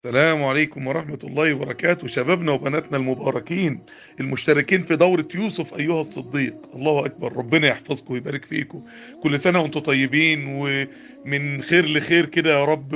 السلام عليكم ورحمة الله وبركاته شبابنا وبناتنا المباركين المشتركين في دورة يوسف أيها الصديق الله أكبر ربنا يحفظكم ويبارك فيكم كل سنة وانتم طيبين ومن خير لخير كده يا رب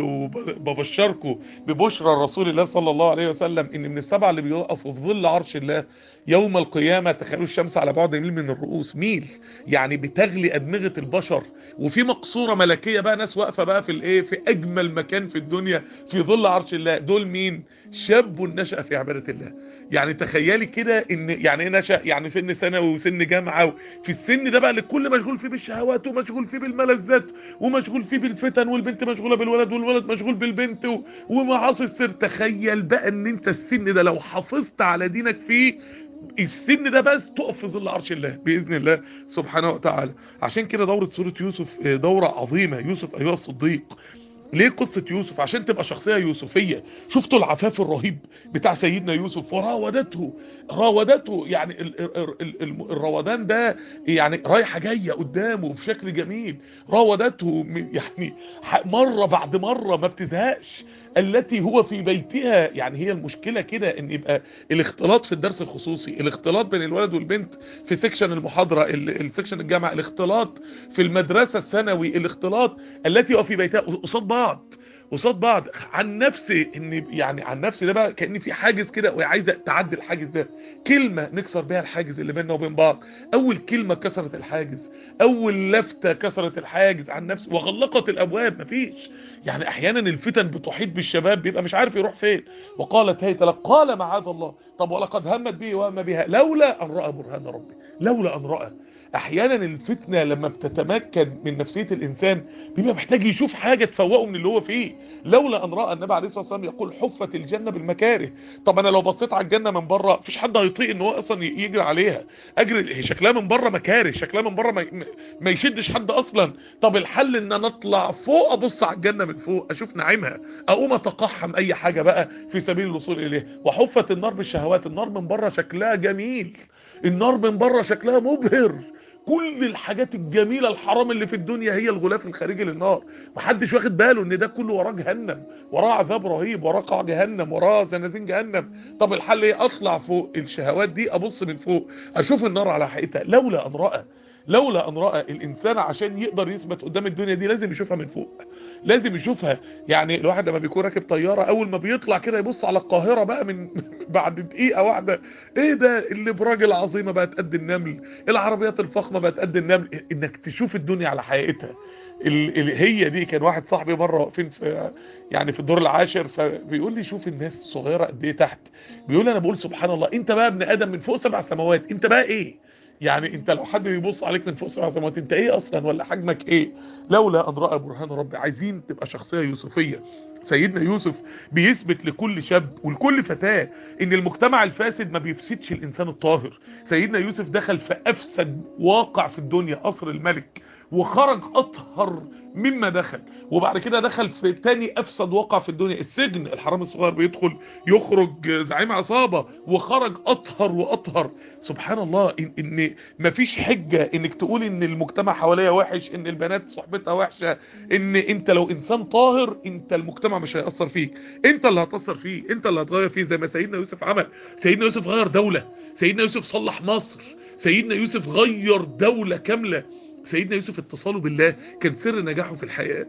وببشركم ببشرى رسول الله صلى الله عليه وسلم إن من السبعة اللي بيقفوا في ظل عرش الله يوم القيامة تخيلوا الشمس على بعد ميل من الرؤوس ميل يعني بتغلي أدمغة البشر وفي مقصورة ملكية بقى ناس واقفة بقى في الايه في أجمل مكان في الدنيا في ظل عرش الله دول مين شاب نشأ في عبادة الله يعني تخيلي كده ان يعني ايه نشأ يعني سن ثانوي وسن جامعة في السن ده بقى اللي الكل مشغول فيه بالشهوات ومشغول فيه بالملذات ومشغول فيه بالفتن والبنت مشغولة بالولد والولد مشغول بالبنت ومعاصي السر تخيل بقى ان انت السن ده لو حافظت على دينك فيه السن ده بس تقف في ظل عرش الله بإذن الله سبحانه وتعالى عشان كده دورة سورة يوسف دورة عظيمة يوسف أيها الصديق ليه قصة يوسف عشان تبقى شخصية يوسفية شفتوا العفاف الرهيب بتاع سيدنا يوسف وراودته راودته يعني ال ال ال ال الروادان ده يعني رايحة جاية قدامه بشكل جميل راودته يعني مرة بعد مرة ما بتزهقش التي هو في بيتها يعني هي المشكلة كده ان يبقى الاختلاط في الدرس الخصوصي الاختلاط بين الولد والبنت في سيكشن المحاضرة السيكشن الجامعة الاختلاط في المدرسة الثانوي الاختلاط التي هو في بيتها قصاد بعض قصاد بعض عن نفسي ان يعني عن نفسي ده بقى كان في حاجز كده وهي عايزه تعدي الحاجز ده كلمه نكسر بيها الحاجز اللي بيننا وبين بعض اول كلمه كسرت الحاجز اول لفته كسرت الحاجز عن نفسي وغلقت الابواب مفيش يعني احيانا الفتن بتحيط بالشباب بيبقى مش عارف يروح فين وقالت هيت لك قال معاذ الله طب ولقد همت به وهم بها لولا ان راى برهان ربي لولا ان راى احيانا الفتنة لما بتتمكن من نفسية الانسان بيبقى محتاج يشوف حاجة تفوقه من اللي هو فيه لولا ان رأى النبي عليه الصلاة والسلام يقول حفت الجنة بالمكاره طب انا لو بصيت على الجنة من بره مفيش حد هيطيق ان هو اصلا يجري عليها اجري شكلها من بره مكاره شكلها من بره ما, ما يشدش حد اصلا طب الحل ان انا اطلع فوق ابص على الجنة من فوق اشوف نعيمها اقوم اتقحم اي حاجة بقى في سبيل الوصول اليه وحفت النار بالشهوات النار من بره شكلها جميل النار من بره شكلها مبهر كل الحاجات الجميلة الحرام اللي في الدنيا هي الغلاف الخارجي للنار محدش واخد باله ان ده كله وراه جهنم وراه عذاب رهيب وراه قاع جهنم وراه زنازين جهنم طب الحل ايه اطلع فوق الشهوات دي ابص من فوق اشوف النار على حقيقتها لولا ان رأى لولا ان رأى الانسان عشان يقدر يثبت قدام الدنيا دي لازم يشوفها من فوق لازم يشوفها يعني الواحد لما بيكون راكب طيارة اول ما بيطلع كده يبص على القاهرة بقى من بعد دقيقة واحدة ايه ده الابراج العظيمة بقت قد النمل العربيات الفخمة بقت قد النمل انك تشوف الدنيا على حقيقتها ال ال هي دي كان واحد صاحبي مرة واقفين في يعني في الدور العاشر فبيقول لي شوف الناس الصغيرة قد ايه تحت بيقول لي انا بقول سبحان الله انت بقى ابن ادم من فوق سبع سماوات انت بقى ايه يعني انت لو حد بيبص عليك من فوق سبع سماوات انت ايه اصلا ولا حجمك ايه لولا ان راى برهان ربي عايزين تبقى شخصيه يوسفيه سيدنا يوسف بيثبت لكل شاب ولكل فتاه ان المجتمع الفاسد ما بيفسدش الانسان الطاهر سيدنا يوسف دخل في افسد واقع في الدنيا قصر الملك وخرج اطهر مما دخل وبعد كده دخل في تاني افسد واقع في الدنيا السجن الحرام الصغير بيدخل يخرج زعيم عصابة وخرج اطهر واطهر سبحان الله ان, إن مفيش حجة انك تقول ان المجتمع حواليا وحش ان البنات صحبتها وحشة ان انت لو انسان طاهر انت المجتمع مش هيأثر فيك انت اللي هتأثر فيه انت اللي هتغير فيه زي ما سيدنا يوسف عمل سيدنا يوسف غير دولة سيدنا يوسف صلح مصر سيدنا يوسف غير دولة كاملة سيدنا يوسف اتصاله بالله كان سر نجاحه في الحياة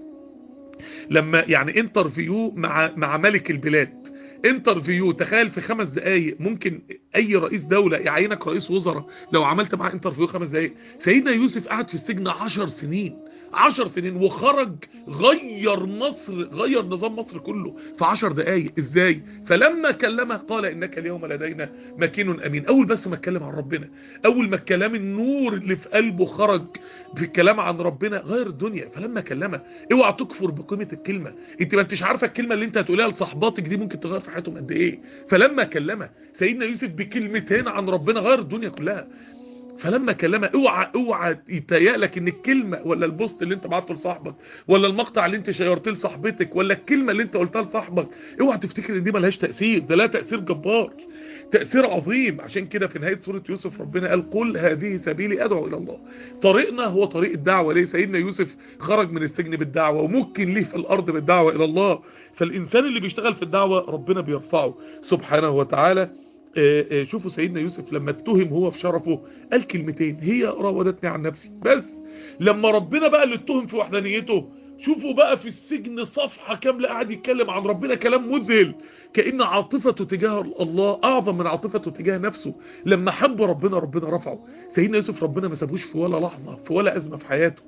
لما يعني انترفيو مع مع ملك البلاد انترفيو تخيل في خمس دقايق ممكن اي رئيس دولة يعينك رئيس وزراء لو عملت معاه انترفيو خمس دقايق سيدنا يوسف قعد في السجن عشر سنين عشر سنين وخرج غير مصر غير نظام مصر كله في عشر دقايق ازاي فلما كلمه قال انك اليوم لدينا مكين امين اول بس ما اتكلم عن ربنا اول ما الكلام النور اللي في قلبه خرج في الكلام عن ربنا غير الدنيا فلما كلمه اوعى تكفر بقيمه الكلمه انت ما انتش عارفه الكلمه اللي انت هتقوليها لصاحباتك دي ممكن تغير في حياتهم قد ايه فلما كلمه سيدنا يوسف بكلمتين عن ربنا غير الدنيا كلها فلما كلمها اوعى اوعى يتهيألك ان الكلمه ولا البوست اللي انت بعته لصاحبك ولا المقطع اللي انت شيرته لصاحبتك ولا الكلمه اللي انت قلتها لصاحبك اوعى تفتكر ان دي ملهاش تاثير ده لها تاثير جبار تأثير عظيم عشان كده في نهاية سورة يوسف ربنا قال قل هذه سبيلي أدعو إلى الله طريقنا هو طريق الدعوة ليه سيدنا يوسف خرج من السجن بالدعوة وممكن ليه في الأرض بالدعوة إلى الله فالإنسان اللي بيشتغل في الدعوة ربنا بيرفعه سبحانه وتعالى شوفوا سيدنا يوسف لما اتهم هو في شرفه قال كلمتين هي راودتني عن نفسي بس لما ربنا بقى اللي اتهم في وحدانيته شوفوا بقى في السجن صفحة كاملة قاعد يتكلم عن ربنا كلام مذهل كأن عاطفته تجاه الله أعظم من عاطفته تجاه نفسه لما حب ربنا ربنا رفعه سيدنا يوسف ربنا ما سابوش في ولا لحظة في ولا أزمة في حياته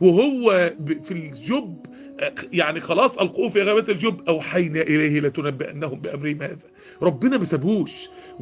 وهو في الجب يعني خلاص ألقوه في غابة الجب أوحينا إليه لتنبئنهم بأمرهم هذا ربنا ما سابوش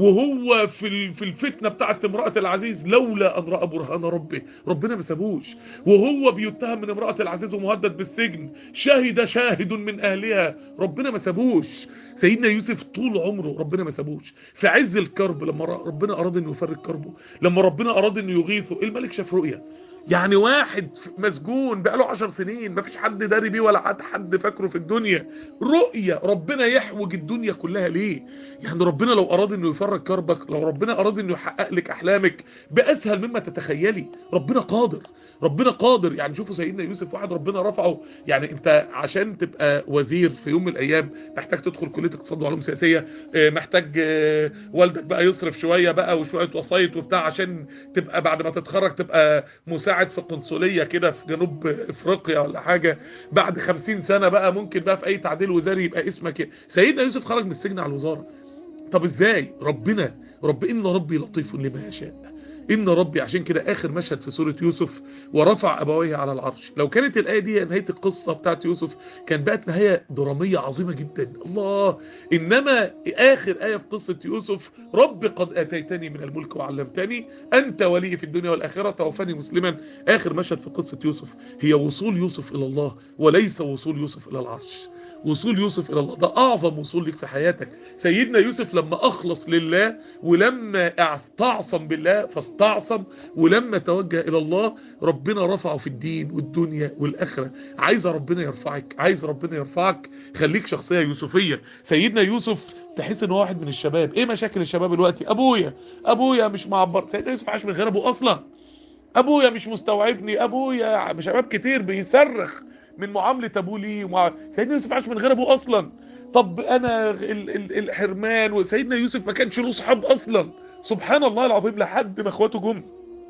وهو في في الفتنة بتاعت امرأة العزيز لولا أن رأى برهان ربه ربنا ما سابوش وهو بيتهم من امرأة العزيز ومهدد بالسجن شهد شاهد من أهلها ربنا ما سابوش سيدنا يوسف طول عمره ربنا ما سابوش في عز الكرب لما ربنا أراد أنه يفرج كربه لما ربنا أراد أنه يغيثه الملك شاف رؤية يعني واحد مسجون بقاله عشر سنين مفيش حد داري بيه ولا حد حد فاكره في الدنيا رؤية ربنا يحوج الدنيا كلها ليه يعني ربنا لو اراد انه يفرج كربك لو ربنا اراد انه يحقق لك احلامك باسهل مما تتخيلي ربنا قادر ربنا قادر يعني شوفوا سيدنا يوسف واحد ربنا رفعه يعني انت عشان تبقى وزير في يوم من الايام محتاج تدخل كليه اقتصاد وعلوم سياسيه محتاج والدك بقى يصرف شويه بقى وشويه وسايط وبتاع عشان تبقى بعد ما تتخرج تبقى مساعد في قنصليه كده في جنوب افريقيا ولا حاجه بعد 50 سنه بقى ممكن بقى في اي تعديل وزاري يبقى اسمك سيدنا يوسف خرج من السجن على الوزاره طب ازاي ربنا رب ان ربي لطيف لما يشاء ان ربي عشان كده اخر مشهد في سورة يوسف ورفع ابويه على العرش لو كانت الايه دي نهايه القصه بتاعت يوسف كان بقت نهايه دراميه عظيمه جدا الله انما اخر ايه في قصه يوسف رب قد اتيتني من الملك وعلمتني انت ولي في الدنيا والاخره توفاني مسلما اخر مشهد في قصه يوسف هي وصول يوسف الى الله وليس وصول يوسف الى العرش وصول يوسف الى الله ده اعظم وصول لك في حياتك سيدنا يوسف لما اخلص لله ولما استعصم بالله فاستعصم ولما توجه الى الله ربنا رفعه في الدين والدنيا والاخره عايز ربنا يرفعك عايز ربنا يرفعك خليك شخصيه يوسفيه سيدنا يوسف تحس ان هو واحد من الشباب ايه مشاكل الشباب دلوقتي ابويا ابويا مش معبر سيدنا يوسف عاش من غير ابوه اصلا ابويا مش مستوعبني ابويا شباب كتير بيصرخ من معاملة ابوه ليه ومع... سيدنا يوسف عاش من غير ابوه اصلا طب انا ال... ال... الحرمان وسيدنا يوسف ما كانش له صحاب اصلا سبحان الله العظيم لحد ما اخواته جم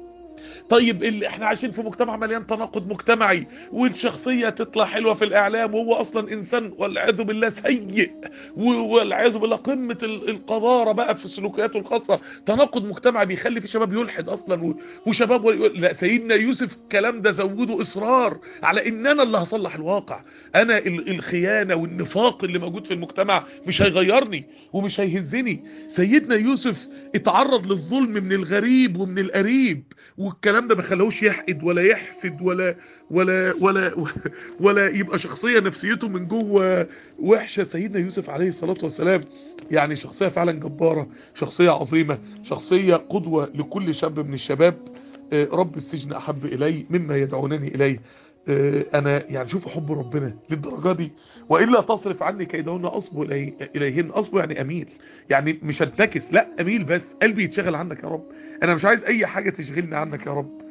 طيب اللي احنا عايشين في مجتمع مليان تناقض مجتمعي والشخصية تطلع حلوة في الاعلام وهو اصلا انسان والعياذ بالله سيء والعياذ بالله قمة القذارة بقى في سلوكياته الخاصة تناقض مجتمعي بيخلي في شباب يلحد اصلا وشباب و... لا سيدنا يوسف الكلام ده زوده اصرار على ان انا اللي هصلح الواقع انا الخيانة والنفاق اللي موجود في المجتمع مش هيغيرني ومش هيهزني سيدنا يوسف اتعرض للظلم من الغريب ومن القريب والكلام ده ما خلاهوش يحقد ولا يحسد ولا ولا ولا ولا يبقى شخصية نفسيته من جوه وحشة سيدنا يوسف عليه الصلاة والسلام يعني شخصية فعلا جبارة شخصية عظيمة شخصية قدوة لكل شاب من الشباب رب السجن أحب إلي مما يدعونني إليه انا يعني شوفوا حب ربنا للدرجه دي والا تصرف عني كيدهن اصبو إلي اليهن اصبو يعني اميل يعني مش هتنكس لا اميل بس قلبي يتشغل عنك يا رب انا مش عايز اي حاجه تشغلني عنك يا رب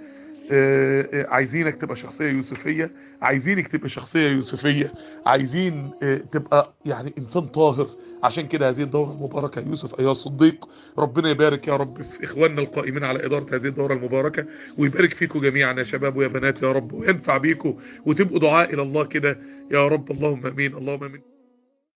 عايزينك تبقى شخصيه يوسفيه عايزينك تبقى شخصيه يوسفيه عايزين تبقى يعني انسان طاهر عشان كده هذه الدورة المباركة يوسف أيها الصديق ربنا يبارك يا رب في إخواننا القائمين على إدارة هذه الدورة المباركة ويبارك فيكم جميعا يا شباب ويا بنات يا رب وينفع بيكم وتبقوا دعاء إلى الله كده يا رب اللهم أمين اللهم أمين